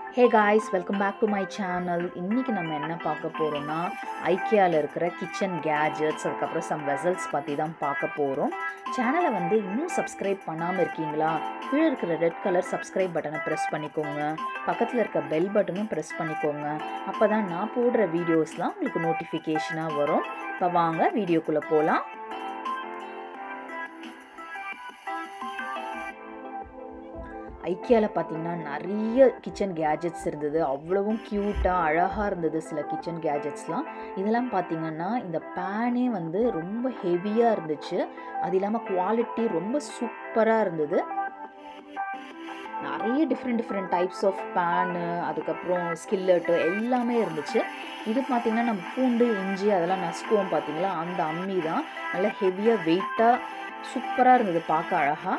hey guys welcome back to my channel இன்றைக்கி நம்ம என்ன பார்க்க போகிறோம்னா ஐக்கியாவில் இருக்கிற கிச்சன் கேஜெட்ஸ் அதுக்கப்புறம் சம் வெசல்ஸ் பற்றி தான் பார்க்க போகிறோம் சேனலை வந்து இன்னும் சப்ஸ்கிரைப் பண்ணாமல் இருக்கீங்களா கீழே இருக்கிற ரெட் கலர் சப்ஸ்கிரைப் பட்டனை ப்ரெஸ் பண்ணிக்கோங்க பக்கத்தில் இருக்க பெல் பட்டனும் ப்ரெஸ் பண்ணிக்கோங்க அப்போ தான் நான் போடுற வீடியோஸ்லாம் உங்களுக்கு நோட்டிஃபிகேஷனாக வரும் இப்போ வாங்க வீடியோக்குள்ளே போகலாம் ஐக்கியாவில் பார்த்தீங்கன்னா நிறைய கிச்சன் கேஜெட்ஸ் இருந்தது அவ்வளவும் க்யூட்டாக அழகாக இருந்தது சில கிச்சன் கேஜெட்ஸ்லாம் இதெல்லாம் பார்த்தீங்கன்னா இந்த பேனே வந்து ரொம்ப ஹெவியாக இருந்துச்சு அது இல்லாமல் குவாலிட்டி ரொம்ப சூப்பராக இருந்தது நிறைய different different types of pan அதுக்கப்புறம் ஸ்கில்லட்டு எல்லாமே இருந்துச்சு இது பார்த்திங்கன்னா நம்ம பூண்டு இஞ்சி அதெல்லாம் நசுக்குவோம் பார்த்தீங்களா அந்த அம்மி தான் நல்லா ஹெவியாக வெயிட்டாக சூப்பராக இருந்தது பார்க்க அழகாக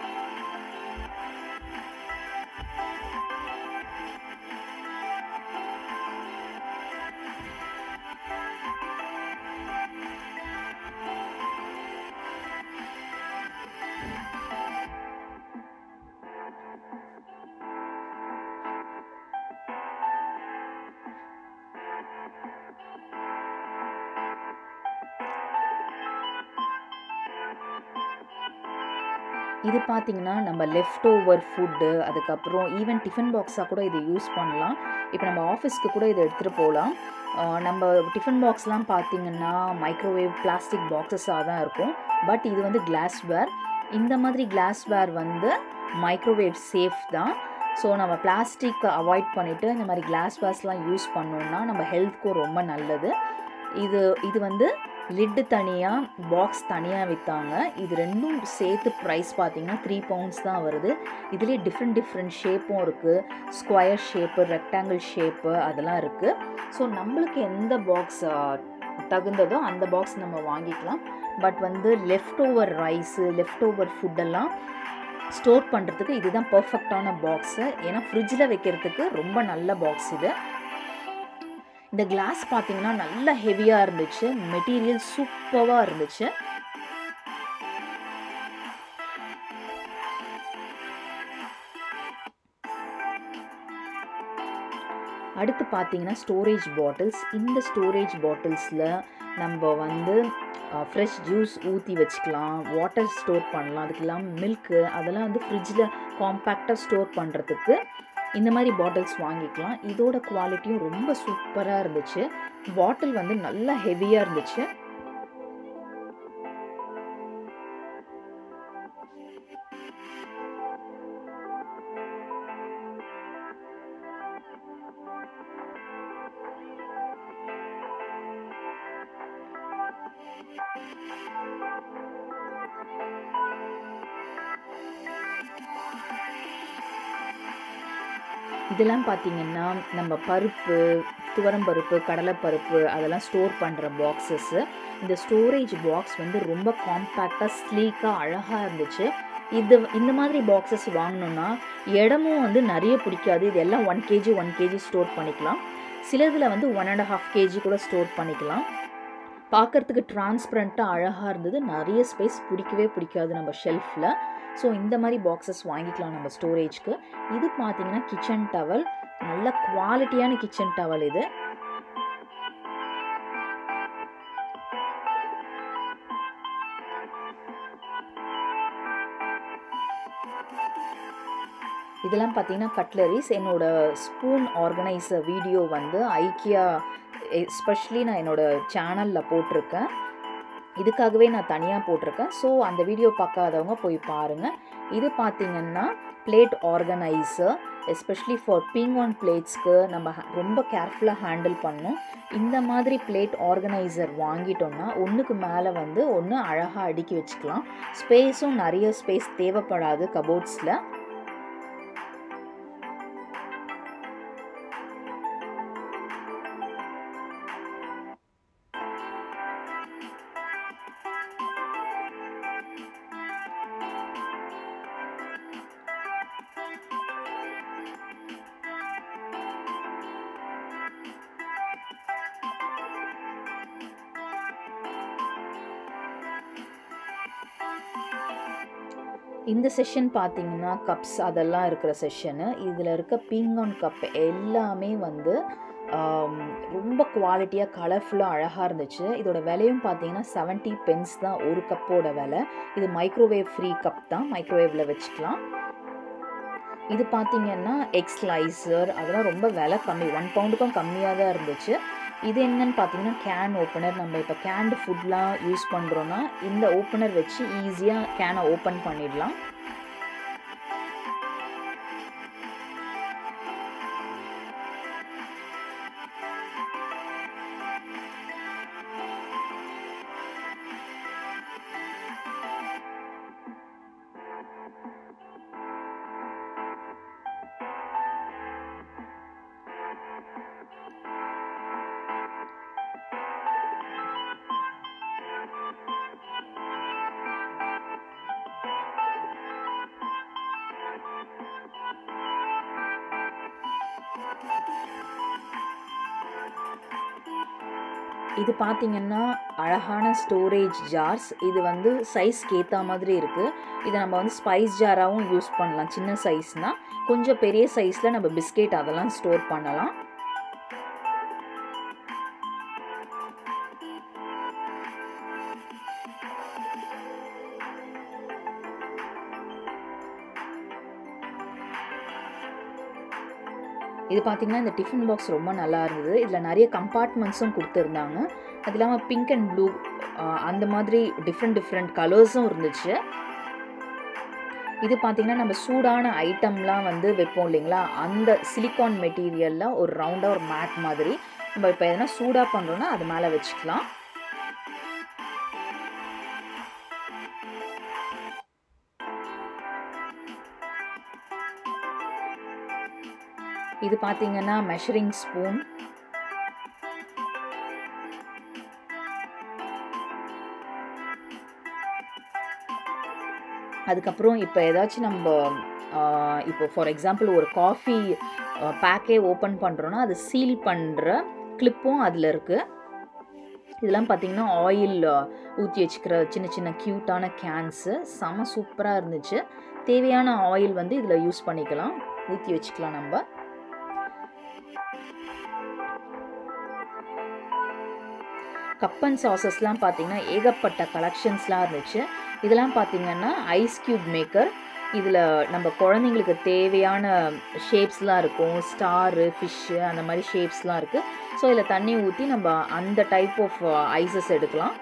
இது பார்த்திங்கன்னா நம்ம லெஃப்ட் ஓவர் ஃபுட்டு அதுக்கப்புறம் ஈவன் டிஃபன் பாக்ஸாக கூட இது யூஸ் பண்ணலாம் இப்போ நம்ம ஆஃபீஸ்க்கு கூட இதை எடுத்துகிட்டு போகலாம் நம்ம டிஃபன் பாக்ஸ்லாம் பார்த்திங்கன்னா மைக்ரோவேவ் பிளாஸ்டிக் பாக்ஸஸாக தான் இருக்கும் பட் இது வந்து கிளாஸ்வேர் இந்த மாதிரி கிளாஸ்வேர் வந்து மைக்ரோவேவ் சேஃப் தான் ஸோ நம்ம பிளாஸ்டிக் அவாய்ட் பண்ணிவிட்டு இந்த மாதிரி கிளாஸ்வேர்ஸ்லாம் யூஸ் பண்ணோன்னா நம்ம ஹெல்த்துக்கும் ரொம்ப நல்லது இது இது வந்து லிட்டு தனியாக பாக்ஸ் தனியாக விற்றாங்க இது ரெண்டும் சேர்த்து ப்ரைஸ் பார்த்தீங்கன்னா த்ரீ பவுண்ட்ஸ் தான் வருது இதுலேயே டிஃப்ரெண்ட் டிஃப்ரெண்ட் ஷேப்பும் இருக்குது ஸ்கொயர் ஷேப்பு ரெக்டாங்கிள் ஷேப்பு அதெல்லாம் இருக்குது ஸோ நம்மளுக்கு எந்த பாக்ஸ் தகுந்ததோ அந்த பாக்ஸ் நம்ம வாங்கிக்கலாம் பட் வந்து left over rice left over ஃபுட்டெல்லாம் ஸ்டோர் பண்ணுறதுக்கு இதுதான் பர்ஃபெக்டான பாக்ஸு ஏன்னா ஃப்ரிட்ஜில் வைக்கிறதுக்கு ரொம்ப நல்ல பாக்ஸ் இது இந்த கிளாஸ் பார்த்தீங்கன்னா நல்ல ஹெவியாக இருந்துச்சு மெட்டீரியல் சூப்பராக இருந்துச்சு அடுத்து பார்த்தீங்கன்னா ஸ்டோரேஜ் பாட்டில்ஸ் இந்த ஸ்டோரேஜ் பாட்டில்ஸில் நம்ம வந்து ஃப்ரெஷ் ஜூஸ் ஊற்றி வச்சுக்கலாம் வாட்டர் ஸ்டோர் பண்ணலாம் அதுக்கெல்லாம் மில்க்கு அதெல்லாம் வந்து ஃப்ரிட்ஜில் காம்பேக்டாக ஸ்டோர் பண்ணுறதுக்கு இந்த மாதிரி பாட்டில்ஸ் வாங்கிக்கலாம் இதோட குவாலிட்டியும் ரொம்ப சூப்பராக இருந்துச்சு பாட்டில் வந்து நல்லா ஹெவியாக இருந்துச்சு இதெல்லாம் பார்த்திங்கன்னா நம்ம பருப்பு துவரம்பருப்பு கடலைப்பருப்பு அதெல்லாம் ஸ்டோர் பண்ணுற பாக்ஸஸ்ஸு இந்த ஸ்டோரேஜ் பாக்ஸ் வந்து ரொம்ப காம்பேக்டாக ஸ்லீக்காக அழகாக இருந்துச்சு இது இந்த மாதிரி பாக்ஸஸ் வாங்கினோன்னா இடமும் வந்து நிறைய பிடிக்காது இது எல்லாம் one KG one KG store பண்ணிக்கலாம் சிலதில் வந்து ஒன் அண்ட் ஹாஃப் கேஜி கூட ஸ்டோர் பண்ணிக்கலாம் பார்க்குறதுக்கு டிரான்ஸ்பரண்ட்டாக அழகாக இருந்தது நிறைய ஸ்பேஸ் பிடிக்கவே பிடிக்காது நம்ம ஷெல்ஃபில் ஸோ இந்த மாதிரி பாக்ஸஸ் வாங்கிக்கலாம் நம்ம ஸ்டோரேஜ்க்கு இது பார்த்தீங்கன்னா கிச்சன் டவல் நல்ல குவாலிட்டியான கிச்சன் டவல் இது இதெல்லாம் பார்த்தீங்கன்னா கட்லரிஸ் என்னோட ஸ்பூன் ஆர்கனைசர் வீடியோ வந்து ஐக்கியா எஸ்பெஷலி நான் என்னோடய சேனலில் போட்டிருக்கேன் இதுக்காகவே நான் தனியாக போட்டிருக்கேன் ஸோ அந்த வீடியோ பார்க்காதவங்க போய் பாருங்கள் இது பார்த்திங்கன்னா பிளேட் ஆர்கனைசர் எஸ்பெஷலி ஃபார் பிங் ஆன் பிளேட்ஸ்க்கு நம்ம ரொம்ப கேர்ஃபுல்லாக ஹேண்டில் பண்ணணும் இந்த மாதிரி பிளேட் ஆர்கனைசர் வாங்கிட்டோம்னா ஒன்றுக்கு மேலே வந்து ஒன்று அழகாக அடுக்கி வச்சுக்கலாம் ஸ்பேஸும் நிறைய ஸ்பேஸ் தேவைப்படாது கபோர்ட்ஸில் இந்த செஷன் பார்த்தீங்கன்னா கப்ஸ் அதெல்லாம் இருக்கிற செஷனு இதில் இருக்க பீங்கான் கப் எல்லாமே வந்து ஆம், ரொம்ப குவாலிட்டியாக கலர்ஃபுல்லாக அழகாக இருந்துச்சு இதோட விலையும் பார்த்தீங்கன்னா 70 பென்ஸ் தான் ஒரு கப்போட விலை இது மைக்ரோவேவ் ஃப்ரீ கப் தான் மைக்ரோவேவில் வச்சுக்கலாம் இது பார்த்தீங்கன்னா எக் ஸ்லைசர் அதெல்லாம் ரொம்ப விலை கம்மி ஒன் பவுண்டுக்கும் கம்மியாக தான் இருந்துச்சு இது என்னன்னு பார்த்தீங்கன்னா கேன் ஓப்பனர் நம்ம இப்போ கேன்டு ஃபுட்லாம் யூஸ் பண்ணுறோன்னா இந்த ஓப்பனர் வச்சு ஈஸியாக கேனை ஓப்பன் பண்ணிடலாம் இது பார்த்தீங்கன்னா அழகான ஸ்டோரேஜ் ஜார்ஸ் இது வந்து சைஸ்க்கு ஏற்ற மாதிரி இருக்குது இதை நம்ம வந்து ஸ்பைஸ் ஜாராகவும் யூஸ் பண்ணலாம் சின்ன சைஸ்னால் கொஞ்சம் பெரிய சைஸில் நம்ம பிஸ்கெட் அதெல்லாம் ஸ்டோர் பண்ணலாம் இது பார்த்தீங்கன்னா இந்த டிஃபன் பாக்ஸ் ரொம்ப நல்லா இருந்தது இதில் நிறைய கம்பார்ட்மெண்ட்ஸும் கொடுத்துருந்தாங்க அது இல்லாமல் பிங்க் அண்ட் ப்ளூ அந்த மாதிரி டிஃப்ரெண்ட் டிஃப்ரெண்ட் கலர்ஸும் இருந்துச்சு இது பார்த்தீங்கன்னா நம்ம சூடான ஐட்டம்லாம் வந்து வைப்போம் இல்லைங்களா அந்த சிலிக்கான் மெட்டீரியலில் ஒரு ரவுண்டாக ஒரு மேட் மாதிரி நம்ம இப்போ எதனா சூடாக பண்ணுறோன்னா அது மேலே வச்சுக்கலாம் இது பார்த்தீங்கன்னா மெஷரிங் ஸ்பூன் அதுக்கப்புறம் இப்போ ஏதாச்சும் நம்ம ஆஹ், இப்போ ஃபார் எக்ஸாம்பிள் ஒரு காஃபி பேக்கே ஓப்பன் பண்ணுறோன்னா அது சீல் பண்ணுற கிளிப்பும் அதில் இருக்குது இதெல்லாம் பார்த்தீங்கன்னா ஆயில் ஊற்றி வச்சுக்கிற சின்ன சின்ன க்யூட்டான கேன்ஸு செம சூப்பராக இருந்துச்சு தேவையான ஆயில் வந்து இதில் யூஸ் பண்ணிக்கலாம் ஊற்றி வச்சுக்கலாம் நம்ம கப் அண்ட் சாசஸ்லாம் பார்த்தீங்கன்னா ஏகப்பட்ட கலெக்ஷன்ஸ்லாம் இருந்துச்சு இதெல்லாம் பார்த்தீங்கன்னா ஐஸ் கியூப் மேக்கர் இதில் நம்ம குழந்தைங்களுக்கு தேவையான ஷேப்ஸ்லாம் இருக்கும் ஸ்டாரு ஃபிஷ்ஷு அந்த மாதிரி ஷேப்ஸ்லாம் இருக்குது ஸோ இதில் தண்ணி ஊற்றி நம்ம அந்த டைப் ஆஃப் ஐசஸ் எடுக்கலாம்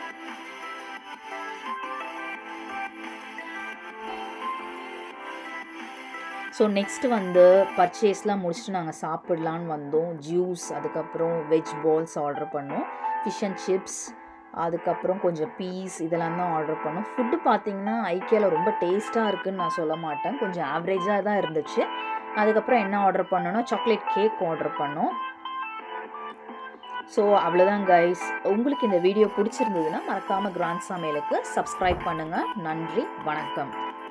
ஸோ நெக்ஸ்ட் வந்து பர்ச்சேஸ்லாம் முடிச்சுட்டு நாங்கள் சாப்பிட்லான்னு வந்தோம் ஜூஸ் அதுக்கப்புறம் வெஜ் பால்ஸ் ஆர்டர் பண்ணோம் ஃபிஷ் அண்ட் சிப்ஸ் அதுக்கப்புறம் கொஞ்சம் பீஸ் இதெல்லாம் தான் ஆர்டர் பண்ணோம் ஃபுட்டு பார்த்தீங்கன்னா ஐக்கியாவில் ரொம்ப டேஸ்ட்டாக இருக்குன்னு நான் சொல்ல மாட்டேன் கொஞ்சம் ஆவரேஜாக தான் இருந்துச்சு அதுக்கப்புறம் என்ன ஆர்டர் பண்ணோன்னா சாக்லேட் கேக் ஆர்டர் பண்ணோம் ஸோ அவ்வளோதான் கைஸ் உங்களுக்கு இந்த வீடியோ பிடிச்சிருந்ததுன்னா மறக்காமல் கிராண்ட் சமையலுக்கு சப்ஸ்கிரைப் பண்ணுங்கள் நன்றி வணக்கம்